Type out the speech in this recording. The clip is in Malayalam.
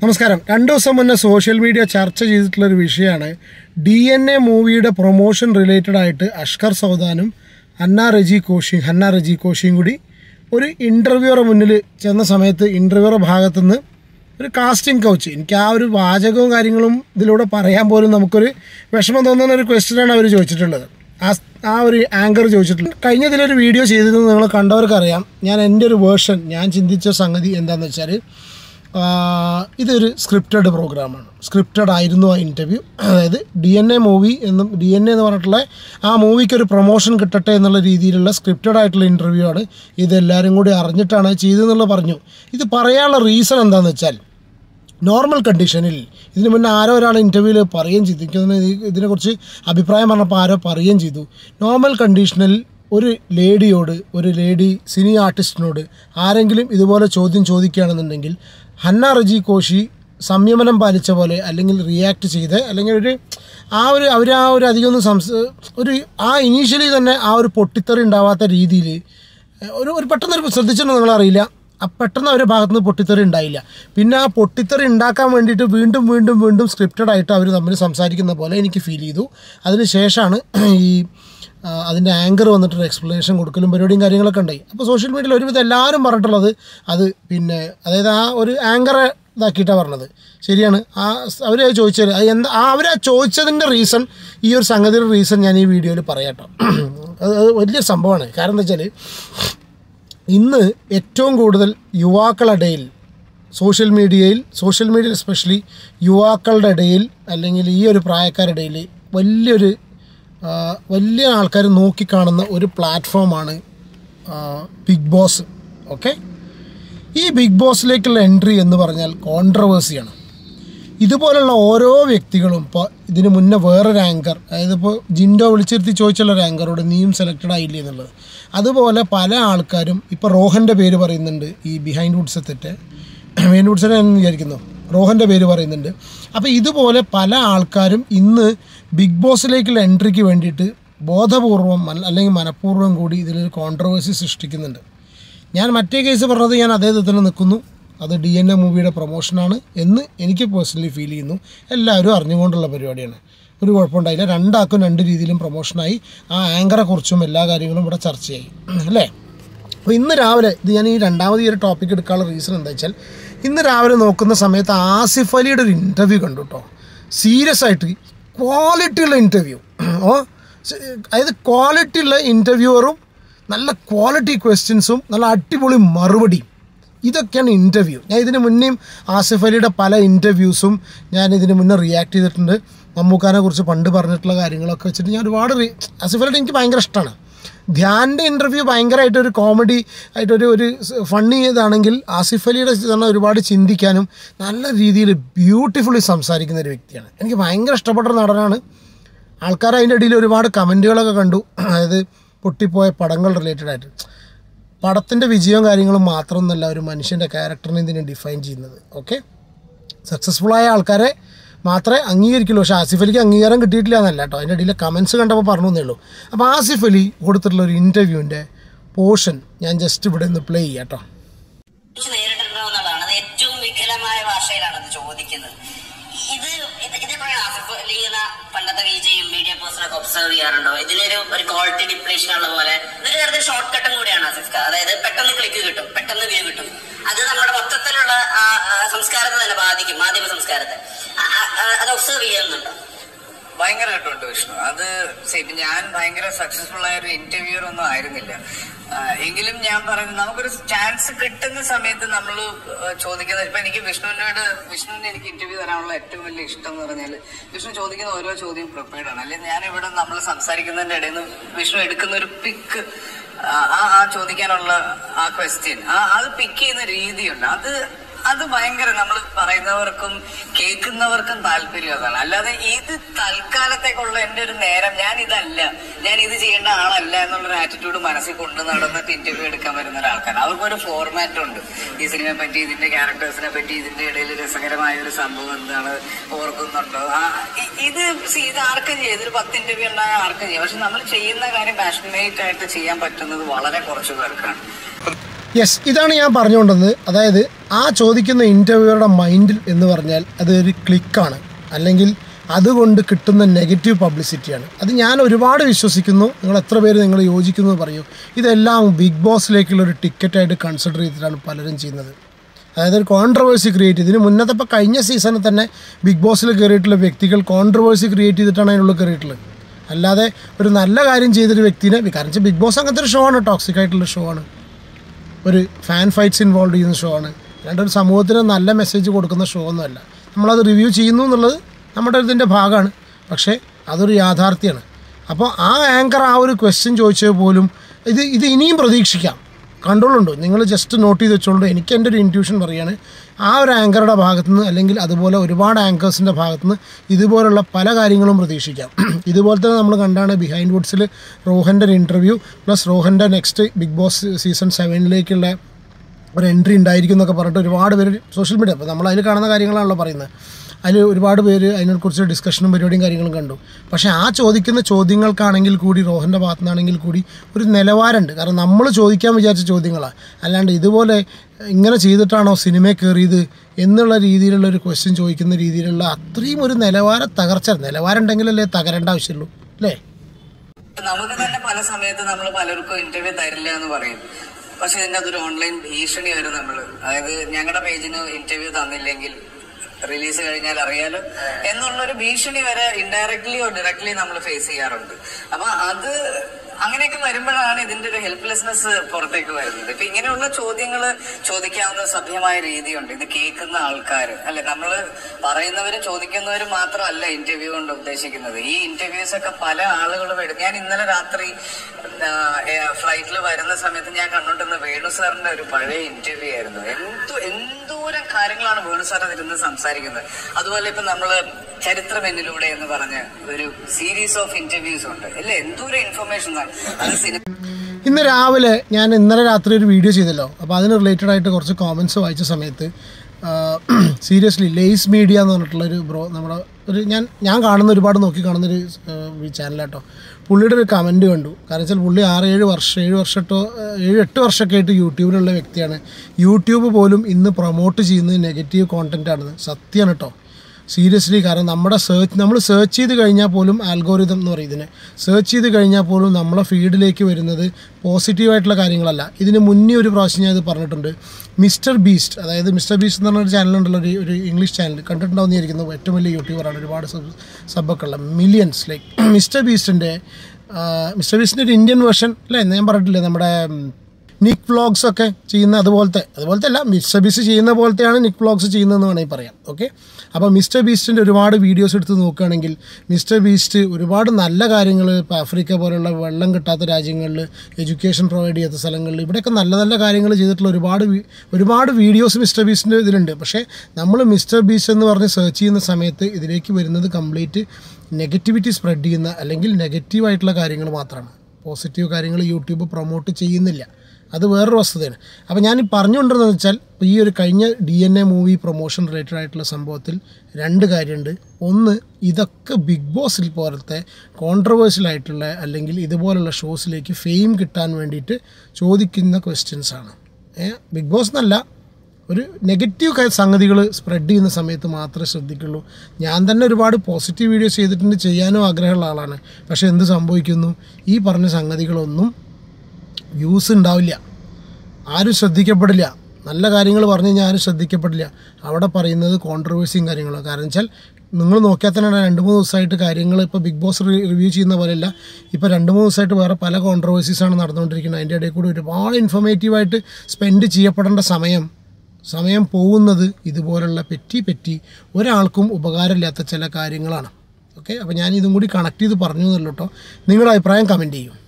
നമസ്കാരം രണ്ടു ദിവസം മുന്നേ സോഷ്യൽ മീഡിയ ചർച്ച ചെയ്തിട്ടുള്ള ഒരു വിഷയമാണ് ഡി എൻ എ മൂവിയുടെ പ്രൊമോഷൻ റിലേറ്റഡ് ആയിട്ട് അഷ്കർ സൗദാനും അന്ന റജി കോഷിയും ഹന്ന റജി കോഷിയും കൂടി ഒരു ഇൻ്റർവ്യൂറെ മുന്നിൽ ചെന്ന സമയത്ത് ഇൻ്റർവ്യൂറെ ഭാഗത്തുനിന്ന് ഒരു കാസ്റ്റിംഗ് കൗച്ച് എനിക്ക് ആ ഒരു വാചകവും കാര്യങ്ങളും ഇതിലൂടെ പറയാൻ പോലും നമുക്കൊരു വിഷമം തോന്നുന്ന ഒരു ക്വസ്റ്റ്യനാണ് അവർ ചോദിച്ചിട്ടുള്ളത് ആ ആ ഒരു ആങ്കർ ചോദിച്ചിട്ടുണ്ട് കഴിഞ്ഞ ഇതിലൊരു വീഡിയോ ചെയ്തിരുന്നത് നിങ്ങൾ കണ്ടവർക്കറിയാം ഞാൻ എൻ്റെ ഒരു വേർഷൻ ഞാൻ ചിന്തിച്ച സംഗതി എന്താണെന്ന് വെച്ചാൽ ആഹ് ഇതൊരു സ്ക്രിപ്റ്റഡ് പ്രോഗ്രാമാണ് സ്ക്രിപ്റ്റഡ് ആയിരുന്നു ആ ഇൻ്റർവ്യൂ അതായത് ഡി എൻ എ മൂവി എന്നും ഡി എൻ എ എന്ന് പറഞ്ഞിട്ടുള്ള ആ മൂവിക്ക് ഒരു പ്രൊമോഷൻ കിട്ടട്ടെ എന്നുള്ള രീതിയിലുള്ള സ്ക്രിപ്റ്റഡ് ആയിട്ടുള്ള ഇൻ്റർവ്യൂ ആണ് ഇതെല്ലാവരും കൂടി അറിഞ്ഞിട്ടാണ് ചെയ്തതെന്നുള്ള പറഞ്ഞു ഇത് പറയാനുള്ള റീസൺ എന്താണെന്ന് വെച്ചാൽ നോർമൽ കണ്ടീഷനിൽ ഇതിന് മുന്നേ ആരോ ഒരാൾ ഇൻ്റർവ്യൂവിൽ പറയുകയും ചെയ്തു എനിക്ക് തോന്നുന്നു ഇത് ഇതിനെക്കുറിച്ച് അഭിപ്രായം പറഞ്ഞപ്പോൾ ആരോ പറയുകയും ചെയ്തു നോർമൽ കണ്ടീഷനിൽ ഒരു ലേഡിയോട് ഒരു ലേഡി സിനി ആർട്ടിസ്റ്റിനോട് ആരെങ്കിലും ഇതുപോലെ ചോദ്യം ചോദിക്കുകയാണെന്നുണ്ടെങ്കിൽ ഹന്ന റജി കോശി സംയമനം പാലിച്ച പോലെ അല്ലെങ്കിൽ റിയാക്ട് ചെയ്ത് അല്ലെങ്കിൽ ഒരു ആ ഒരു അവർ ആ ഒരു അധികം ഒന്നും സംസ ഒരു ആ ഇനീഷ്യലി തന്നെ ആ ഒരു പൊട്ടിത്തെറി ഉണ്ടാവാത്ത രീതിയിൽ ഒരു ഒരു പെട്ടെന്നൊരു ശ്രദ്ധിച്ചിട്ടുണ്ടോ നിങ്ങളറിയില്ല ആ പെട്ടെന്ന് അവരുടെ ഭാഗത്ത് നിന്ന് പൊട്ടിത്തെറി ഉണ്ടായില്ല പിന്നെ ആ പൊട്ടിത്തെറി ഉണ്ടാക്കാൻ വേണ്ടിയിട്ട് വീണ്ടും വീണ്ടും വീണ്ടും സ്ക്രിപ്റ്റഡ് ആയിട്ട് അവർ തമ്മിൽ സംസാരിക്കുന്ന പോലെ എനിക്ക് ഫീൽ ചെയ്തു അതിന് ശേഷമാണ് ഈ ആ, അതിൻ്റെ ആങ്കർ വന്നിട്ടൊരു എക്സ്പ്ലനേഷൻ കൊടുക്കലും പരിപാടിയും കാര്യങ്ങളൊക്കെ ഉണ്ടായി അപ്പോൾ സോഷ്യൽ മീഡിയയിൽ ഒരുവിധം എല്ലാവരും പറഞ്ഞിട്ടുള്ളത് അത് പിന്നെ അതായത് ആ ഒരു ആങ്കറെ ഇതാക്കിയിട്ടാണ് പറഞ്ഞത് ശരിയാണ് ആ അവർ ചോദിച്ചത് അത് എന്താ ആ അവർ ആ ചോദിച്ചതിൻ്റെ റീസൺ ഈ ഒരു സംഗതിയുടെ റീസൺ ഞാൻ ഈ വീഡിയോയിൽ പറയാട്ടോ അത് അത് വലിയ സംഭവമാണ് കാരണം എന്താ വെച്ചാൽ ഇന്ന് ഏറ്റവും കൂടുതൽ യുവാക്കളുടെ ഇടയിൽ സോഷ്യൽ മീഡിയയിൽ സോഷ്യൽ മീഡിയയിൽ എസ്പെഷ്യലി യുവാക്കളുടെ ഇടയിൽ അല്ലെങ്കിൽ ഈ ഒരു പ്രായക്കാരുടെ ഇടയിൽ വലിയൊരു ആ, വലിയ ആൾക്കാർ നോക്കിക്കാണുന്ന ഒരു പ്ലാറ്റ്ഫോമാണ് ബിഗ് ബോസ് ഓക്കെ ഈ ബിഗ് ബോസിലേക്കുള്ള എൻട്രി എന്ന് പറഞ്ഞാൽ കോൺട്രവേഴ്സിയാണ് ഇതുപോലുള്ള ഓരോ വ്യക്തികളും ഇപ്പോൾ ഇതിന് മുന്നേ വേറൊരു ആങ്കർ അതായത് ഇപ്പോൾ ജിൻഡോ വിളിച്ചിരുത്തി ചോദിച്ചുള്ള ഒരു ആങ്കറോട് നീയും സെലക്റ്റഡ് ആയില്ലേ എന്നുള്ളത് അതുപോലെ പല ആൾക്കാരും ഇപ്പോൾ റോഹൻ്റെ പേര് പറയുന്നുണ്ട് ഈ ബിഹൈൻഡ് വുഡ്സ് തെറ്റ് മെയിൻ വുഡ്സിനെ ഞാൻ വിചാരിക്കുന്നു റോഹൻ്റെ പേര് പറയുന്നുണ്ട് അപ്പോൾ ഇതുപോലെ പല ആൾക്കാരും ഇന്ന് ബിഗ് ബോസിലേക്കുള്ള എൻട്രിക്ക് വേണ്ടിയിട്ട് ബോധപൂർവം മന- അല്ലെങ്കിൽ മനഃപൂർവ്വം കൂടി ഇതിലൊരു കോൺട്രവേഴ്സി സൃഷ്ടിക്കുന്നുണ്ട് ഞാൻ മറ്റേ കേസ് പറഞ്ഞത് ഞാൻ അതേ തന്നെ നിൽക്കുന്നു അത് ഡി എൻ എ മൂവിയുടെ പ്രൊമോഷനാണ് എന്ന് എനിക്ക് പേഴ്സണലി ഫീൽ ചെയ്യുന്നു എല്ലാവരും അറിഞ്ഞുകൊണ്ടുള്ള പരിപാടിയാണ് ഒരു കുഴപ്പമുണ്ടായില്ല രണ്ടാക്കും രണ്ട് രീതിയിലും പ്രൊമോഷനായി ആ ആങ്കറെ കുറിച്ചും എല്ലാ കാര്യങ്ങളും ഇവിടെ ചർച്ചയായി അല്ലേ അപ്പോൾ ഇന്ന് രാവിലെ ഇത് ഞാൻ ഈ രണ്ടാമത് ഈ ഒരു ടോപ്പിക് എടുക്കാനുള്ള റീസൺ എന്താ വെച്ചാൽ ഇന്ന് രാവിലെ നോക്കുന്ന സമയത്ത് ആസിഫ് അലിയുടെ ഒരു ഇൻ്റർവ്യൂ കണ്ടു കേട്ടോ സീരിയസ് ആയിട്ട് ക്വാളിറ്റി ഉള്ള ഇൻ്റർവ്യൂ ഓ സ- അതായത് ക്വാളിറ്റി ഉള്ള ഇൻ്റർവ്യൂവറും നല്ല ക്വാളിറ്റി ക്വസ്റ്റ്യൻസും നല്ല അടിപൊളി മറുപടിയും ഇതൊക്കെയാണ് ഇൻ്റർവ്യൂ ഞാൻ ഇതിന് മുന്നേയും ആസിഫ് അലിയുടെ പല ഇൻ്റർവ്യൂസും ഞാൻ ഇതിന് മുന്നേ റിയാക്ട് ചെയ്തിട്ടുണ്ട് മമ്മൂക്കാനെ കുറിച്ച് പണ്ട് പറഞ്ഞിട്ടുള്ള കാര്യങ്ങളൊക്കെ വെച്ചിട്ട് ഞാൻ ഒരുപാട് റി ആസിഫ് അലിയുടെ എനിക്ക് ഭയങ്കര ഇഷ്ടമാണ് ധ്യാൻ്റെ ഇൻ്റർവ്യൂ ഭയങ്കരമായിട്ട് ഒരു കോമഡി ആയിട്ടൊരു ഒരു ഫണ്ണി ഇതാണെങ്കിൽ ആസിഫ് അലിയുടെ തന്നെ ഒരുപാട് ചിന്തിക്കാനും നല്ല രീതിയിൽ ബ്യൂട്ടിഫുള്ളി സംസാരിക്കുന്ന ഒരു വ്യക്തിയാണ് എനിക്ക് ഭയങ്കര ഇഷ്ടപ്പെട്ട ഒരു നടനാണ് ആൾക്കാർ അതിൻ്റെ ഇടയിൽ ഒരുപാട് കമൻറ്റുകളൊക്കെ കണ്ടു അതായത് പൊട്ടിപ്പോയ പടങ്ങൾ റിലേറ്റഡ് ആയിട്ട് പടത്തിൻ്റെ വിജയവും കാര്യങ്ങളും മാത്രമൊന്നുമല്ല ഒരു മനുഷ്യൻ്റെ ക്യാരക്ടറിനെ ഇതിനെ ഡിഫൈൻ ചെയ്യുന്നത് ഓക്കെ സക്സസ്ഫുള്ളായ ആൾക്കാരെ മാത്രമേ അംഗീകരിക്കുള്ളൂ പക്ഷേ ആസിഫ് അലിക്ക് അംഗീകാരം കിട്ടിയിട്ടില്ല എന്നല്ല കേട്ടോ അതിൻ്റെ ഇടയിലെ കമൻസ് കണ്ടപ്പോൾ പറഞ്ഞു എന്നേ ഉള്ളൂ അപ്പോൾ ആസിഫ് അലി കൊടുത്തിട്ടുള്ള ഒരു ഇൻ്റർവ്യൂവിൻ്റെ പോർഷൻ ഞാൻ ജസ്റ്റ് ഇവിടെ നിന്ന് പ്ലേ ചെയ്യാം കേട്ടോ ചോദിച്ച് നേരിട്ടിട്ടുണ്ടോ എന്നുള്ളതാണ് അത് ഏറ്റവും വികലമായ ഭാഷയിലാണ് അത് ചോദിക്കുന്നത് ഇത് ഇത് ഇതെപ്പോഴാണ് ആസിഫ് അലി എന്ന പണ്ടത്തെ വിജയും മീഡിയ പേഴ്സൺ ഒക്കെ ഒബ്സർവ് ചെയ്യാറുണ്ടോ ഇതിനൊരു ഒരു ക്വാളിറ്റി ഡിപ്ലേഷൻ ഉള്ള പോലെ ഇതൊരു തരത്തിൽ ഷോർട്ട് കട്ടും കൂടിയാണ് ആസിഫ് ഖാൻ. അതായത് പെട്ടെന്ന് ക്ലിക്ക് കിട്ടും പെട്ടെന്ന് വ്യൂ കിട്ടും അത് നമ്മുടെ മൊത്തത്തിലുള്ള ആ, ആ, സംസ്കാരത്തെ തന്നെ ബാധിക്കും മാധ്യമ സംസ്കാരത്തെ ആ, ആ, ആ, അത് ഒബ്സർവ് ചെയ്യുന്നുണ്ടോ ഭയങ്കരമായിട്ടുണ്ട് വിഷ്ണു അത് see, ഇപ്പൊ ഞാൻ ഭയങ്കര സക്സസ്ഫുൾ ആയ ഒരു ഇന്റർവ്യൂർ ഒന്നും ആയിരുന്നില്ല ആ, എങ്കിലും ഞാൻ പറയുന്നത് നമുക്കൊരു ചാൻസ് കിട്ടുന്ന സമയത്ത് നമ്മൾ ചോദിക്കുന്നത് ഇപ്പൊ എനിക്ക് വിഷ്ണുവിനോട് വിഷ്ണുവിന് എനിക്ക് ഇന്റർവ്യൂ തരാനുള്ള ഏറ്റവും വലിയ ഇഷ്ടം എന്ന് പറഞ്ഞാൽ വിഷ്ണു ചോദിക്കുന്ന ഓരോ ചോദ്യം പ്രിപ്പയർഡ് ആണ് അല്ലെങ്കിൽ ഞാൻ ഇവിടെ നമ്മൾ സംസാരിക്കുന്നതിന്റെ ഇടയിൽ നിന്ന് വിഷ്ണു എടുക്കുന്ന ഒരു പിക്ക് ആ ആ ചോദിക്കാനുള്ള ആ ക്വസ്റ്റ്യൻ ആ അത് പിക്ക് ചെയ്യുന്ന രീതിയുണ്ട് അത് അത് ഭയങ്കര നമ്മൾ പറയുന്നവർക്കും കേൾക്കുന്നവർക്കും താല്പര്യം അതാണ് അല്ലാതെ ഇത് തൽക്കാലത്തേക്കുള്ള എന്റെ ഒരു നേരം ഞാൻ ഇതല്ല ഞാൻ ഇത് ചെയ്യേണ്ട ആളല്ല എന്നുള്ളൊരു ആറ്റിറ്റ്യൂഡ് മനസ്സിൽ കൊണ്ടു നടന്നിട്ട് ഇന്റർവ്യൂ എടുക്കാൻ വരുന്ന ഒരാൾക്കാണ് അവർക്കൊരു ഫോർമാറ്റ് ഉണ്ട് ഈ സിനിമയെ പറ്റി ഇതിന്റെ ക്യാരക്ടേഴ്സിനെ പറ്റി ഇതിന്റെ ഇടയിൽ രസകരമായ ഒരു സംഭവം എന്താണ് ഓർക്കുന്നുണ്ടോ ആ ഇ- ഇത് see, ഇത് ആർക്കും ചെയ്യാം ഇതൊരു പത്ത് ഇന്റർവ്യൂ ഉണ്ടായ ആർക്കും ചെയ്യാം പക്ഷെ നമ്മൾ ചെയ്യുന്ന കാര്യം പാഷനേറ്റ് ആയിട്ട് ചെയ്യാൻ പറ്റുന്നത് വളരെ കുറച്ച് പേർക്കാണ് യെസ് ഇതാണ് ഞാൻ പറഞ്ഞുകൊണ്ടത് അതായത് ആ ചോദിക്കുന്ന ഇൻ്റർവ്യൂവറുടെ മൈൻഡിൽ എന്ന് പറഞ്ഞാൽ അത് ഒരു ക്ലിക്കാണ് അല്ലെങ്കിൽ അതുകൊണ്ട് കിട്ടുന്ന നെഗറ്റീവ് പബ്ലിസിറ്റിയാണ് അത് ഞാൻ ഒരുപാട് വിശ്വസിക്കുന്നു നിങ്ങൾ എത്ര പേര് നിങ്ങൾ യോജിക്കുന്നു എന്ന് പറയൂ ഇതെല്ലാം ബിഗ് ബോസിലേക്കുള്ള ഒരു ടിക്കറ്റായിട്ട് കൺസിഡർ ചെയ്തിട്ടാണ് പലരും ചെയ്യുന്നത് അതായത് ഒരു കോൺട്രവേഴ്സി ക്രിയേറ്റ് ഇതിന് മുന്നത്തെ ഇപ്പോൾ കഴിഞ്ഞ സീസണിൽ തന്നെ ബിഗ് ബോസിൽ കയറിയിട്ടുള്ള വ്യക്തികൾ കോൺട്രവേഴ്സി ക്രിയേറ്റ് ചെയ്തിട്ടാണ് അതിനുള്ളിൽ കയറിയിട്ടുള്ളത് അല്ലാതെ ഒരു നല്ല കാര്യം ചെയ്തൊരു വ്യക്തിനെ കാരണം വെച്ചാൽ ബിഗ് ബോസ് അങ്ങനത്തെ ഒരു ഷോ ആണ് ടോക്സിക് ആയിട്ടുള്ള ഷോ ആണ് ഒരു ഫാൻ ഫൈറ്റ്സ് ഇൻവോൾവ് ചെയ്യുന്ന ഷോ ആണ് അല്ലാണ്ട് ഒരു സമൂഹത്തിന് നല്ല മെസ്സേജ് കൊടുക്കുന്ന ഷോ ഒന്നുമല്ല നമ്മളത് റിവ്യൂ ചെയ്യുന്നു എന്നുള്ളത് നമ്മുടെ ഇതിൻ്റെ ഭാഗമാണ് പക്ഷേ അതൊരു യാഥാർത്ഥ്യമാണ് അപ്പോൾ ആ ആങ്കർ ആ ഒരു ക്വസ്റ്റ്യൻ ചോദിച്ചത് പോലും ഇത് ഇത് ഇനിയും പ്രതീക്ഷിക്കാം കണ്ടോളുണ്ടോ നിങ്ങൾ ജസ്റ്റ് നോട്ട് ചെയ്ത് വെച്ചോളൂ എനിക്ക് എൻ്റെ ഒരു ഇൻറ്റ്യൂഷൻ പറയാണ് ആ ഒരു ആങ്കറുടെ ഭാഗത്തുനിന്ന് അല്ലെങ്കിൽ അതുപോലെ ഒരുപാട് ആങ്കേഴ്സിൻ്റെ ഭാഗത്തുനിന്ന് ഇതുപോലുള്ള പല കാര്യങ്ങളും പ്രതീക്ഷിക്കാം ഇതുപോലെ തന്നെ നമ്മൾ കണ്ടാണ് ബിഹൈൻഡ് വുഡ്സിൽ റോഹൻ്റെ ഒരു ഇൻ്റർവ്യൂ പ്ലസ് റോഹൻ്റെ നെക്സ്റ്റ് ബിഗ് ബോസ് സീസൺ സെവനിലേക്കുള്ള ഒരു എൻട്രി ഉണ്ടായിരിക്കും എന്നൊക്കെ പറഞ്ഞിട്ട് ഒരുപാട് പേര് സോഷ്യൽ മീഡിയ അപ്പോൾ നമ്മൾ അതിൽ കാണുന്ന കാര്യങ്ങളാണല്ലോ പറയുന്നത് അതിൽ ഒരുപാട് പേര് അതിനെക്കുറിച്ച് ഡിസ്കഷനും പരിപാടിയും കാര്യങ്ങളും കണ്ടു പക്ഷേ ആ ചോദിക്കുന്ന ചോദ്യങ്ങൾക്കാണെങ്കിൽ കൂടി റോഹൻ്റെ ഭാഗത്തു നിന്നാണെങ്കിൽ കൂടി ഒരു നിലവാരമുണ്ട് കാരണം നമ്മൾ ചോദിക്കാൻ വിചാരിച്ച ചോദ്യങ്ങളാണ് അല്ലാണ്ട് ഇതുപോലെ ഇങ്ങനെ ചെയ്തിട്ടാണോ സിനിമയിൽ കയറിയത് എന്നുള്ള രീതിയിലുള്ള ഒരു ക്വസ്റ്റ്യൻ ചോദിക്കുന്ന രീതിയിലുള്ള അത്രയും ഒരു നിലവാര തകർച്ച നിലവാരം ഉണ്ടെങ്കിലല്ലേ തകരേണ്ട ആവശ്യമുള്ളൂ അല്ലേ നമുക്ക് തന്നെ പല സമയത്ത് നമ്മൾ പലർക്കും ഇന്റർവ്യൂ തരില്ല എന്ന് പറയും പക്ഷെ ഇതിന്റെ അതൊരു ഓൺലൈൻ ഭീഷണി വരും നമ്മള് അതായത് ഞങ്ങളുടെ പേജിന് ഇന്റർവ്യൂ തന്നില്ലെങ്കിൽ റിലീസ് കഴിഞ്ഞാൽ അറിയാലോ എന്നുള്ളൊരു ഭീഷണി വരെ ഇൻഡയറക്ട്ലി ഓർ ഡയറക്ട്ലി നമ്മൾ ഫേസ് ചെയ്യാറുണ്ട് അപ്പൊ അത് അങ്ങനെയൊക്കെ വരുമ്പോഴാണ് ഇതിന്റെ ഒരു ഹെൽപ്ലെസ്നെസ് പുറത്തേക്ക് വരുന്നത് ഇപ്പൊ ഇങ്ങനെയുള്ള ചോദ്യങ്ങൾ ചോദിക്കാവുന്ന സഭ്യമായ രീതിയുണ്ട് ഇത് കേൾക്കുന്ന ആൾക്കാർ അല്ലെ നമ്മള് പറയുന്നവരും ചോദിക്കുന്നവരും മാത്രമല്ല ഇന്റർവ്യൂ കൊണ്ട് ഉദ്ദേശിക്കുന്നത് ഈ ഇന്റർവ്യൂസ് ഒക്കെ പല ആളുകളും എടുക്കും ഞാൻ ഇന്നലെ രാത്രി ഫ്ലൈറ്റിൽ വരുന്ന സമയത്ത് ഞാൻ കണ്ടോണ്ടിരുന്ന വേണു സാറിന്റെ ഒരു പഴയ ഇന്റർവ്യൂ ആയിരുന്നു എന്തു എന്തോരം കാര്യങ്ങളാണ് വേണു സാർ അതിരുന്ന് സംസാരിക്കുന്നത് അതുപോലെ ഇപ്പൊ നമ്മള് ചരിത്രം എന്നിലൂടെ എന്ന് പറഞ്ഞ ഒരു സീരീസ് ഓഫ് ഇന്റർവ്യൂസ് ഉണ്ട് അല്ലേ എന്തോരം ഇൻഫർമേഷൻ ആണ് അത് സിനിമ ഇന്ന് രാവിലെ ഞാൻ ഇന്നലെ രാത്രി ഒരു വീഡിയോ ചെയ്തല്ലോ അപ്പോൾ അതിന് റിലേറ്റഡ് ആയിട്ട് കുറച്ച് കോമൻസ് വായിച്ച സമയത്ത് സീരിയസ്ലി ലേസ് മീഡിയ എന്ന് പറഞ്ഞിട്ടുള്ള ഒരു ബ്രോ നമ്മുടെ ഒരു ഞാൻ ഞാൻ കാണുന്ന ഒരുപാട് നോക്കി കാണുന്നൊരു ചാനലാട്ടോ പുള്ളിയുടെ ഒരു കമൻറ്റ് കണ്ടു കാരണം വെച്ചാൽ പുള്ളി ആറ് ഏഴ് വർഷം ഏഴ് വർഷട്ടോ ഏഴ് എട്ട് വർഷമൊക്കെ ആയിട്ട് യൂട്യൂബിലുള്ള വ്യക്തിയാണ് യൂട്യൂബ് പോലും ഇന്ന് പ്രൊമോട്ട് ചെയ്യുന്നത് നെഗറ്റീവ് കോണ്ടൻ്റ് ആണെന്ന് സത്യമാണ് കേട്ടോ സീരിയസ്ലി കാരണം നമ്മുടെ സെർച്ച് നമ്മൾ സെർച്ച് ചെയ്ത് കഴിഞ്ഞാൽ പോലും ആൽഗോരിതം എന്ന് പറയും ഇതിനെ സെർച്ച് ചെയ്ത് കഴിഞ്ഞാൽ പോലും നമ്മളെ ഫീഡിലേക്ക് വരുന്നത് പോസിറ്റീവായിട്ടുള്ള കാര്യങ്ങളല്ല ഇതിന് മുന്നേ ഒരു പ്രാവശ്യം ഞാൻ ഇത് പറഞ്ഞിട്ടുണ്ട് മിസ്റ്റർ ബീസ്റ്റ് അതായത് മിസ്റ്റർ ബീസ്റ്റ് എന്ന് പറഞ്ഞൊരു ചാനലുണ്ടല്ലോ ഒരു ഒരു ഇംഗ്ലീഷ് ചാനൽ കണ്ടിട്ടുണ്ടാവുന്നിരിക്കുന്നു ഏറ്റവും വലിയ യൂട്യൂബറാണ് ഒരുപാട് സബ് സബ്ബൊക്കെ ഉള്ള മില്യൺസ് ലൈക്ക് മിസ്റ്റർ ബീസ്റ്റിൻ്റെ മിസ്റ്റർ ബീസ്റ്റിൻ്റെ ഒരു ഇന്ത്യൻ വേർഷൻ അല്ലേ ഞാൻ പറഞ്ഞിട്ടില്ലേ നമ്മുടെ ഉം, നിക് വ്ളോഗ്സ് ഒക്കെ ചെയ്യുന്ന അതുപോലത്തെ അതുപോലത്തെ അല്ല മിസ്റ്റർ ബീസ്റ്റ് ചെയ്യുന്ന പോലത്തെയാണ് നിക് വ്ളോഗ്സ് ചെയ്യുന്നതെന്ന് വേണമെങ്കിൽ പറയാം ഓക്കെ അപ്പോൾ മിസ്റ്റർ ബീസ്റ്റിൻ്റെ ഒരുപാട് വീഡിയോസ് എടുത്ത് നോക്കുകയാണെങ്കിൽ മിസ്റ്റർ ബീസ്റ്റ് ഒരുപാട് നല്ല കാര്യങ്ങൾ ഇപ്പോൾ ആഫ്രിക്ക പോലുള്ള വെള്ളം കിട്ടാത്ത രാജ്യങ്ങളിൽ എഡ്യൂക്കേഷൻ പ്രൊവൈഡ് ചെയ്യാത്ത സ്ഥലങ്ങളിൽ ഇവിടെയൊക്കെ നല്ല നല്ല കാര്യങ്ങൾ ചെയ്തിട്ടുള്ള ഒരുപാട് വി- ഒരുപാട് വീഡിയോസ് മിസ്റ്റർ ബീസ്റ്റിൻ്റെ ഇതിലുണ്ട് പക്ഷേ നമ്മൾ മിസ്റ്റർ ബീസ്റ്റ് എന്ന് പറഞ്ഞ് സെർച്ച് ചെയ്യുന്ന സമയത്ത് ഇതിലേക്ക് വരുന്നത് കംപ്ലീറ്റ് നെഗറ്റിവിറ്റി സ്പ്രെഡ് ചെയ്യുന്ന അല്ലെങ്കിൽ നെഗറ്റീവായിട്ടുള്ള കാര്യങ്ങൾ മാത്രമാണ് പോസിറ്റീവ് കാര്യങ്ങൾ യൂട്യൂബ് പ്രൊമോട്ട് ചെയ്യുന്നില്ല അത് വേറൊരു വസ്തുതയാണ് അപ്പോൾ ഞാൻ ഈ പറഞ്ഞുകൊണ്ടിരുന്നത് വെച്ചാൽ ഇപ്പോൾ ഈ ഒരു കഴിഞ്ഞ D N A movie promotion related ആയിട്ടുള്ള സംഭവത്തിൽ രണ്ട് കാര്യമുണ്ട് ഒന്ന് ഇതൊക്കെ ബിഗ് ബോസിൽ പോലത്തെ കോൺട്രവേഴ്ഷ്യൽ ആയിട്ടുള്ള അല്ലെങ്കിൽ ഇതുപോലുള്ള ഷോസിലേക്ക് ഫെയിം കിട്ടാൻ വേണ്ടിയിട്ട് ചോദിക്കുന്ന ക്വസ്റ്റ്യൻസ് ആണ് ഏ, ബിഗ് ബോസ് എന്നല്ല ഒരു നെഗറ്റീവ് സംഗതികൾ സ്പ്രെഡ് ചെയ്യുന്ന സമയത്ത് മാത്രമേ ശ്രദ്ധിക്കുള്ളൂ ഞാൻ തന്നെ ഒരുപാട് പോസിറ്റീവ് വീഡിയോസ് ചെയ്തിട്ടുണ്ട് ചെയ്യാനും ആഗ്രഹമുള്ള ആളാണ് പക്ഷേ എന്ത് സംഭവിക്കുന്നു ഈ പറഞ്ഞ സംഗതികളൊന്നും വ്യൂസ് ഉണ്ടാവില്ല ആരും ശ്രദ്ധിക്കപ്പെടില്ല നല്ല കാര്യങ്ങൾ പറഞ്ഞു കഴിഞ്ഞാൽ ആരും ശ്രദ്ധിക്കപ്പെടില്ല അവിടെ പറയുന്നത് കോൺട്രവേഴ്സിയും കാര്യങ്ങളും കാരണം വെച്ചാൽ നിങ്ങൾ നോക്കിയാൽ തന്നെ രണ്ട് മൂന്ന് ദിവസമായിട്ട് കാര്യങ്ങൾ ഇപ്പോൾ ബിഗ് ബോസ് റിവ്യൂ ചെയ്യുന്ന പോലെയല്ല ഇപ്പോൾ രണ്ട് മൂന്ന് ദിവസമായിട്ട് വേറെ പല കോൺട്രവേഴ്സീസാണ് നടന്നുകൊണ്ടിരിക്കുന്നത് അതിൻ്റെ ഇടയിൽ കൂടി ഒരുപാട് ഇൻഫോർമേറ്റീവായിട്ട് സ്പെൻഡ് ചെയ്യപ്പെടേണ്ട സമയം സമയം പോകുന്നത് ഇതുപോലുള്ള പെറ്റി പെറ്റി ഒരാൾക്കും ഉപകാരമില്ലാത്ത ചില കാര്യങ്ങളാണ് ഓക്കെ അപ്പോൾ ഞാൻ ഇതും കൂടി കണക്ട് ചെയ്ത് പറഞ്ഞു എന്നല്ലോ കേട്ടോ നിങ്ങളുടെ അഭിപ്രായം കമൻറ്റ് ചെയ്യും